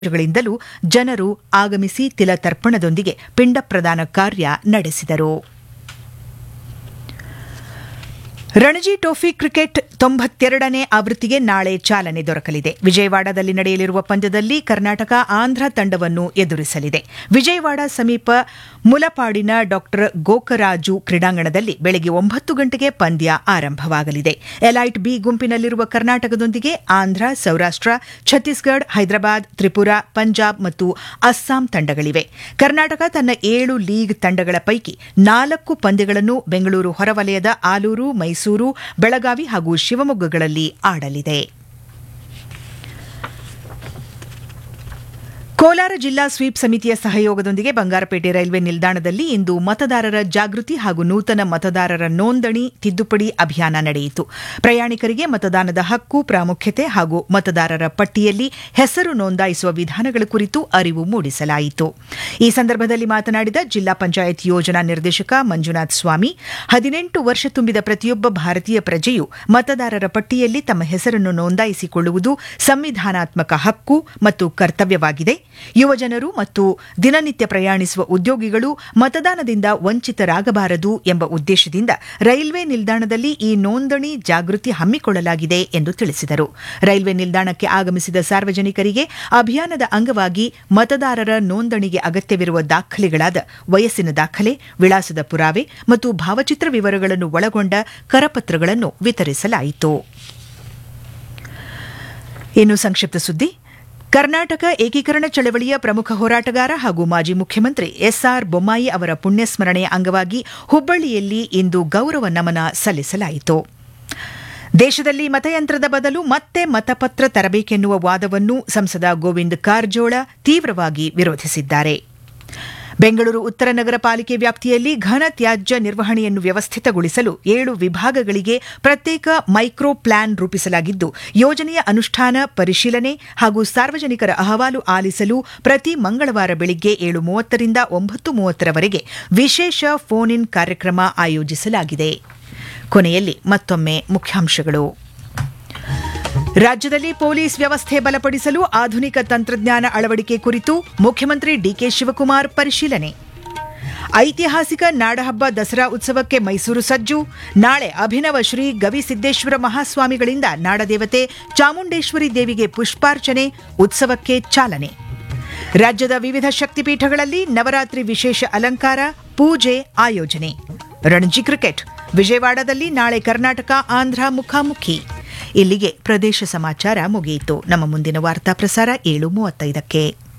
ಗಳಿಂದಲೂ ಜನರು ಆಗಮಿಸಿ ತಿಲತರ್ಪಣದೊಂದಿಗೆ ಪಿಂಡ ಪ್ರದಾನ ಕಾರ್ಯ ನಡೆಸಿದರು ರಣಜಿ ಟ್ರೋಫಿ ಕ್ರಿಕೆಟ್ ತೊಂಬತ್ತೆರಡನೇ ಆವೃತ್ತಿಗೆ ನಾಳೆ ಚಾಲನೆ ದೊರಕಲಿದೆ ವಿಜಯವಾಡದಲ್ಲಿ ನಡೆಯಲಿರುವ ಪಂದ್ಯದಲ್ಲಿ ಕರ್ನಾಟಕ ಆಂಧ್ರ ತಂಡವನ್ನು ಎದುರಿಸಲಿದೆ ವಿಜಯವಾಡ ಸಮೀಪ ಮುಲಪಾಡಿನ ಡಾ ಗೋಕರಾಜು ಕ್ರೀಡಾಂಗಣದಲ್ಲಿ ಬೆಳಗ್ಗೆ ಒಂಬತ್ತು ಗಂಟೆಗೆ ಪಂದ್ಯ ಆರಂಭವಾಗಲಿದೆ ಎಲೈಟ್ ಬಿ ಗುಂಪಿನಲ್ಲಿರುವ ಕರ್ನಾಟಕದೊಂದಿಗೆ ಆಂಧ್ರ ಸೌರಾಷ್ಟ್ರ ಛತ್ತೀಸ್ಗಢ ಹೈದರಾಬಾದ್ ತ್ರಿಪುರಾ ಪಂಜಾಬ್ ಮತ್ತು ಅಸ್ಸಾಂ ತಂಡಗಳಿವೆ ಕರ್ನಾಟಕ ತನ್ನ ಏಳು ಲೀಗ್ ತಂಡಗಳ ಪೈಕಿ ನಾಲ್ಕು ಪಂದ್ಯಗಳನ್ನು ಬೆಂಗಳೂರು ಹೊರವಲಯದ ಆಲೂರು ಮೈಸೂರು ಬೆಳಗಾವಿ ಹಾಗೂ ಶಿವಮೊಗ್ಗಗಳಲ್ಲಿ ಆಡಲಿದೆ ಕೋಲಾರ ಜಿಲ್ಲಾ ಸ್ವೀಪ್ ಸಮಿತಿಯ ಸಹಯೋಗದೊಂದಿಗೆ ಬಂಗಾರಪೇಟೆ ರೈಲ್ವೆ ನಿಲ್ದಾಣದಲ್ಲಿ ಇಂದು ಮತದಾರರ ಜಾಗೃತಿ ಹಾಗೂ ನೂತನ ಮತದಾರರ ನೋಂದಣಿ ತಿದ್ದುಪಡಿ ಅಭಿಯಾನ ನಡೆಯಿತು ಪ್ರಯಾಣಿಕರಿಗೆ ಮತದಾನದ ಹಕ್ಕು ಪ್ರಾಮುಖ್ಯತೆ ಹಾಗೂ ಮತದಾರರ ಪಟ್ಟಿಯಲ್ಲಿ ಹೆಸರು ನೋಂದಾಯಿಸುವ ವಿಧಾನಗಳ ಕುರಿತು ಅರಿವು ಮೂಡಿಸಲಾಯಿತು ಈ ಸಂದರ್ಭದಲ್ಲಿ ಮಾತನಾಡಿದ ಜಿಲ್ಲಾ ಪಂಚಾಯತ್ ಯೋಜನಾ ನಿರ್ದೇಶಕ ಮಂಜುನಾಥ್ ಸ್ವಾಮಿ ಹದಿನೆಂಟು ವರ್ಷ ತುಂಬಿದ ಪ್ರತಿಯೊಬ್ಬ ಭಾರತೀಯ ಪ್ರಜೆಯು ಮತದಾರರ ಪಟ್ಟಿಯಲ್ಲಿ ತಮ್ಮ ಹೆಸರನ್ನು ನೋಂದಾಯಿಸಿಕೊಳ್ಳುವುದು ಸಂವಿಧಾನಾತ್ಮಕ ಹಕ್ಕು ಮತ್ತು ಕರ್ತವ್ಯವಾಗಿದೆ ಯುವಜನರು ಮತ್ತು ದಿನನಿತ್ಯ ಪ್ರಯಾಣಿಸುವ ಉದ್ಯೋಗಿಗಳು ಮತದಾನದಿಂದ ವಂಚಿತರಾಗಬಾರದು ಎಂಬ ಉದ್ದೇಶದಿಂದ ರೈಲ್ವೆ ನಿಲ್ದಾಣದಲ್ಲಿ ಈ ನೋಂದಣಿ ಜಾಗೃತಿ ಹಮ್ಮಿಕೊಳ್ಳಲಾಗಿದೆ ಎಂದು ತಿಳಿಸಿದರು ರೈಲ್ವೆ ನಿಲ್ದಾಣಕ್ಕೆ ಆಗಮಿಸಿದ ಸಾರ್ವಜನಿಕರಿಗೆ ಅಭಿಯಾನದ ಅಂಗವಾಗಿ ಮತದಾರರ ನೋಂದಣಿಗೆ ಅಗತ್ಯವಿರುವ ದಾಖಲೆಗಳಾದ ವಯಸ್ಸಿನ ದಾಖಲೆ ವಿಳಾಸದ ಪುರಾವೆ ಮತ್ತು ಭಾವಚಿತ್ರ ವಿವರಗಳನ್ನು ಒಳಗೊಂಡ ಕರಪತ್ರಗಳನ್ನು ವಿತರಿಸಲಾಯಿತು ಇನ್ನು ಸಂಕ್ಷಿಪ್ತ ಸುದ್ದಿ ಕರ್ನಾಟಕ ಏಕೀಕರಣ ಚಳವಳಿಯ ಪ್ರಮುಖ ಹೋರಾಟಗಾರ ಹಾಗೂ ಮಾಜಿ ಮುಖ್ಯಮಂತ್ರಿ ಎಸ್ಆರ್ ಬೊಮ್ಮಾಯಿ ಅವರ ಪುಣ್ಯಸ್ಮರಣೆಯ ಅಂಗವಾಗಿ ಹುಬ್ಬಳ್ಳಿಯಲ್ಲಿ ಇಂದು ಗೌರವ ನಮನ ಸಲ್ಲಿಸಲಾಯಿತು ದೇಶದಲ್ಲಿ ಮತಯಂತ್ರದ ಬದಲು ಮತ್ತೆ ಮತಪತ್ರ ತರಬೇಕೆನ್ನುವ ವಾದವನ್ನು ಸಂಸದ ಗೋವಿಂದ್ ಕಾರಜೋಳ ತೀವ್ರವಾಗಿ ವಿರೋಧಿಸಿದ್ದಾರೆ ಬೆಂಗಳೂರು ಉತ್ತರ ನಗರ ಪಾಲಿಕೆ ವ್ಯಾಪ್ತಿಯಲ್ಲಿ ಘನ ತ್ಯಾಜ್ಯ ನಿರ್ವಹಣೆಯನ್ನು ವ್ಯವಸ್ಥಿತಗೊಳಿಸಲು ಏಳು ವಿಭಾಗಗಳಿಗೆ ಪ್ರತ್ಯೇಕ ಮೈಕ್ರೋ ಪ್ಲಾನ್ ರೂಪಿಸಲಾಗಿದ್ದು ಯೋಜನೆಯ ಅನುಷ್ಠಾನ ಪರಿಶೀಲನೆ ಹಾಗೂ ಸಾರ್ವಜನಿಕರ ಅಹವಾಲು ಆಲಿಸಲು ಪ್ರತಿ ಮಂಗಳವಾರ ಬೆಳಿಗ್ಗೆ ಏಳು ಮೂವತ್ತರಿಂದ ಒಂಬತ್ತು ಮೂವತ್ತರವರೆಗೆ ವಿಶೇಷ ಫೋನ್ ಇನ್ ಕಾರ್ಯಕ್ರಮ ಆಯೋಜಿಸಲಾಗಿದೆ ಕೊನೆಯಲ್ಲಿ ಮತ್ತೊಮ್ಮೆ ಮುಖ್ಯಾಂಶಗಳು ರಾಜ್ಯದಲ್ಲಿ ಪೊಲೀಸ್ ವ್ಯವಸ್ಥೆ ಬಲಪಡಿಸಲು ಆಧುನಿಕ ತಂತ್ರಜ್ಞಾನ ಅಳವಡಿಕೆ ಕುರಿತು ಮುಖ್ಯಮಂತ್ರಿ ಡಿಕೆ ಶಿವಕುಮಾರ್ ಪರಿಶೀಲನೆ ಐತಿಹಾಸಿಕ ನಾಡಹಬ್ಬ ದಸರಾ ಉತ್ಸವಕ್ಕೆ ಮೈಸೂರು ಸಜ್ಜು ನಾಳೆ ಅಭಿನವ ಶ್ರೀ ಗವಿಸಿದ್ದೇಶ್ವರ ಮಹಾಸ್ವಾಮಿಗಳಿಂದ ನಾಡದೇವತೆ ಚಾಮುಂಡೇಶ್ವರಿ ದೇವಿಗೆ ಪುಷ್ಪಾರ್ಚನೆ ಉತ್ಸವಕ್ಕೆ ಚಾಲನೆ ರಾಜ್ಯದ ವಿವಿಧ ಶಕ್ತಿಪೀಠಗಳಲ್ಲಿ ನವರಾತ್ರಿ ವಿಶೇಷ ಅಲಂಕಾರ ಪೂಜೆ ಆಯೋಜನೆ ರಣಜಿ ಕ್ರಿಕೆಟ್ ವಿಜಯವಾಡದಲ್ಲಿ ನಾಳೆ ಕರ್ನಾಟಕ ಆಂಧ್ರ ಮುಖಾಮುಖಿ ಇಲ್ಲಿಗೆ ಪ್ರದೇಶ ಸಮಾಚಾರ ಮುಗಿಯಿತು ನಮ್ಮ ಮುಂದಿನ ವಾರ್ತಾ ಪ್ರಸಾರ ಏಳು ಮೂವತ್ತೈದಕ್ಕೆ